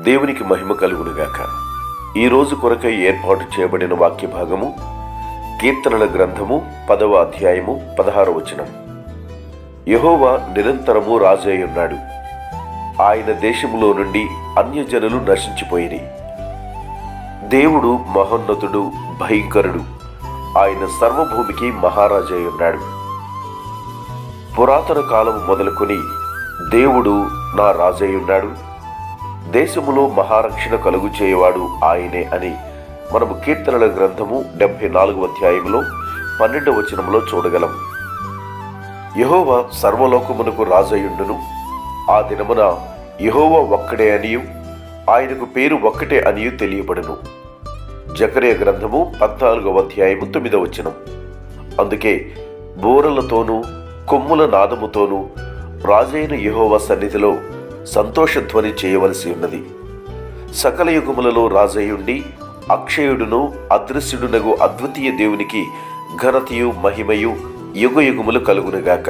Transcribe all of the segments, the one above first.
దేవునికి మహిమ కలుగునుగాక ఈ రోజు కొరకై ఏర్పాటు చేయబడిన వాక్య భాగము కీర్తనల గ్రంథము పదవ అధ్యాయము పదహార వచనం యహోవా నిరంతరము రాజై ఉన్నాడు ఆయన దేశములో నుండి అన్యజనులు నశించిపోయిరి దేవుడు మహోన్నతుడు భయంకరుడు ఆయన సర్వభూమికి మహారాజై ఉన్నాడు పురాతన కాలము మొదలుకొని దేవుడు నా రాజై ఉన్నాడు దేశములో మహారక్షణ కలుగు చేయవాడు ఆయనే అని మనము కీర్తనల గ్రంథము డెబ్బై నాలుగు అధ్యాయంలో పన్నెండవ వచనంలో చూడగలం యహోవా సర్వలోకమునకు రాజయుండును ఆ దినమున యహోవా ఒక్కడే అనియు ఆయనకు పేరు ఒక్కటే అనియు తెలియబడును జకరే గ్రంథము పద్నాలుగవ అధ్యాయము తొమ్మిదవ వచనం అందుకే బోరలతోనూ కొమ్ముల నాదముతోనూ రాజైన యెహోవా సన్నిధిలో సంతోషధ్వని చేయవలసి ఉన్నది సకల యుగములలో రాజయుండి అక్షయుడును అదృశ్యుడునగు అద్వితీయ దేవునికి ఘనతయు మహిమయు యుగ యుగములు కలుగునుగాక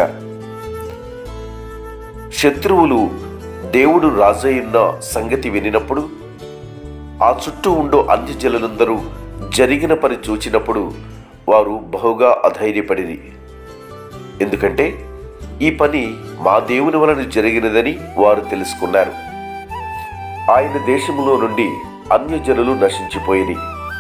శత్రువులు దేవుడు రాజయ్యున్న సంగతి వినినప్పుడు ఆ చుట్టూ ఉండు అన్యజనులందరూ జరిగిన పని చూచినప్పుడు వారు బహుగా అధైర్యపడిరి ఎందుకంటే ఈ పని మా దేవుని వలన జరిగినదని వారు తెలుసుకున్నారు ఆయన దేశములో నుండి అన్యజనులు నశించిపోయిరి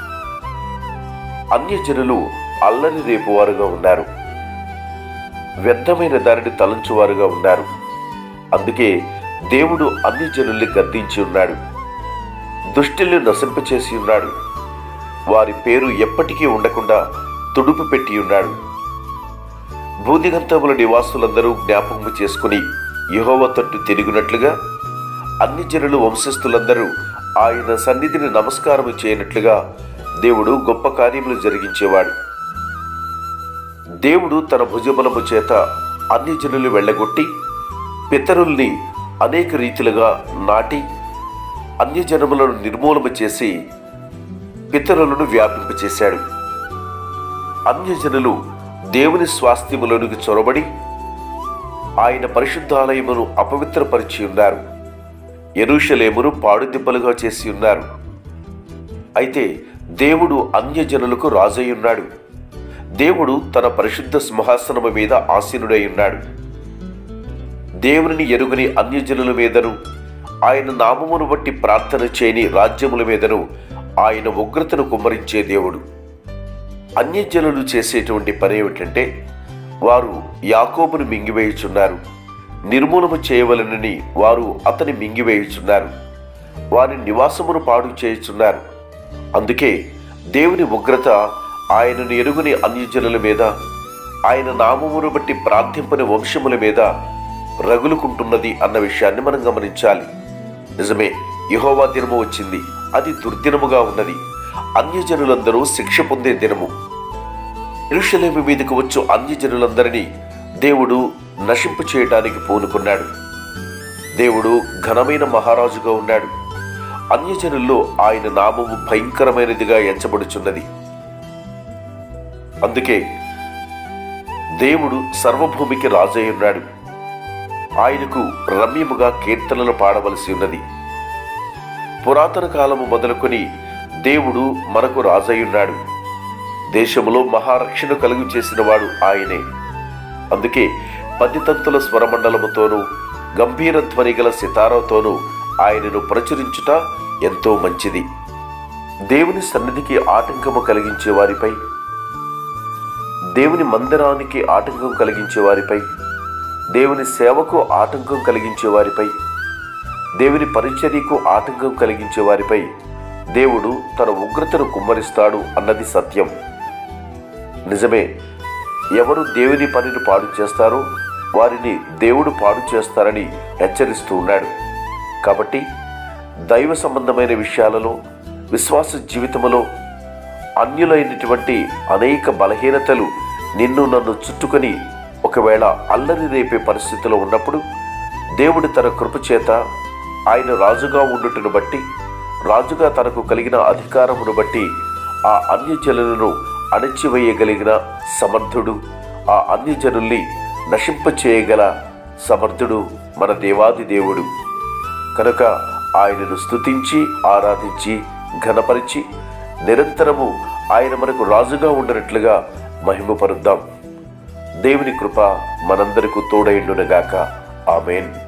అన్యజనులు అల్లరి రేపువారుగా ఉన్నారు వ్యర్థమైన దానిని తలంచువారుగా ఉన్నారు అందుకే దేవుడు అన్యజనుల్ని గద్దించి ఉన్నాడు దుష్టుల్ని నశింపచేసి ఉన్నాడు వారి పేరు ఎప్పటికీ ఉండకుండా తుడుపు పెట్టి ఉన్నాడు భూదిగంతముల నివాసులందరూ జ్ఞాపకము చేసుకుని యహోవ తట్టు తిరిగినట్లుగా అన్ని జనులు వంశస్థులందరూ ఆయన సన్నిధిని నమస్కారము చేయనట్లుగా దేవుడు గొప్ప కార్యములు జరిగించేవాడు దేవుడు తన భుజబలము చేత అన్ని జనులు వెళ్ళగొట్టి పితరుల్ని అనేక రీతిలుగా నాటి అన్య జనములను నిర్మూలన చేసి పితరులను వ్యాపింపచేశాడు అన్యజనులు దేవుని స్వాస్థ్యములోనికి చొరబడి ఆయన పరిశుద్ధాలయమును అపవిత్రపరిచి ఉన్నారు ఎరుషలేమును పాడుదిబ్బలుగా చేసి ఉన్నారు అయితే దేవుడు అన్యజనులకు రాజై ఉన్నాడు దేవుడు తన పరిశుద్ధ సింహాసనము మీద ఆసీనుడై ఉన్నాడు దేవునిని ఎరుగని అన్యజనుల మీదను ఆయన నామమును బట్టి ప్రార్థన చేయని రాజ్యముల మీదను ఆయన ఉగ్రతను కుమ్మరించే దేవుడు అన్యజనులు చేసేటువంటి పని ఏమిటంటే వారు యాకోబును మింగివేయుచున్నారు నిర్మూలన చేయవలనని వారు అతని మింగివేయుచున్నారు వారి నివాసమును పాడు చేయుచున్నారు అందుకే దేవుని ఉగ్రత ఆయనను ఎరుగుని అన్యజనుల మీద ఆయన నామమును బట్టి ప్రార్థింపని వంశముల మీద రగులుకుంటున్నది అన్న విషయాన్ని మనం గమనించాలి నిజమే యహోవా దినము వచ్చింది అది దుర్దినముగా ఉన్నది అన్యజనులందరూ శిక్ష పొందే దినము ఎరుషలేము మీదకు వచ్చు అన్యజనులందరినీ దేవుడు నశింపు చేయటానికి పూనుకున్నాడు దేవుడు ఘనమైన మహారాజుగా ఉన్నాడు అన్యజనుల్లో ఆయన నామము భయంకరమైనదిగా ఎంచబడుచున్నది అందుకే దేవుడు సర్వభూమికి రాజై ఉన్నాడు ఆయనకు రమ్యముగా కీర్తనలు పాడవలసి ఉన్నది పురాతన కాలము మొదలుకొని దేవుడు మనకు రాజై ఉన్నాడు దేశములో మహారక్షణ కలుగు చేసిన వాడు ఆయనే అందుకే పదితంతుల స్వరమండలముతోనూ గంభీర ధ్వని గల సితారాతోనూ ఆయనను ప్రచురించుట ఎంతో మంచిది దేవుని సన్నిధికి ఆటంకము కలిగించే వారిపై దేవుని మందిరానికి ఆటంకం కలిగించే వారిపై దేవుని సేవకు ఆటంకం కలిగించే వారిపై దేవుని పరిచర్యకు ఆటంకం కలిగించే వారిపై దేవుడు తన ఉగ్రతను కుమ్మరిస్తాడు అన్నది సత్యం నిజమే ఎవరు దేవుని పనిని పాడు చేస్తారో వారిని దేవుడు పాడు చేస్తారని హెచ్చరిస్తూ ఉన్నాడు కాబట్టి దైవ సంబంధమైన విషయాలలో విశ్వాస జీవితములో అన్యులైనటువంటి అనేక బలహీనతలు నిన్ను నన్ను చుట్టుకొని ఒకవేళ అల్లరి రేపే పరిస్థితిలో ఉన్నప్పుడు దేవుడు తన కృప చేత ఆయన రాజుగా ఉండుటను బట్టి రాజుగా తనకు కలిగిన అధికారమును బట్టి ఆ అన్యజనులను అణచివేయగలిగిన సమర్థుడు ఆ అన్యజనుల్ని నశింపచేయగల సమర్థుడు మన దేవాది దేవుడు కనుక ఆయనను స్తుతించి ఆరాధించి ఘనపరిచి నిరంతరము ఆయన మనకు రాజుగా ఉండనట్లుగా మహిమపరుద్దాం దేవుని కృప మనందరకు తోడైండునగాక ఆమెన్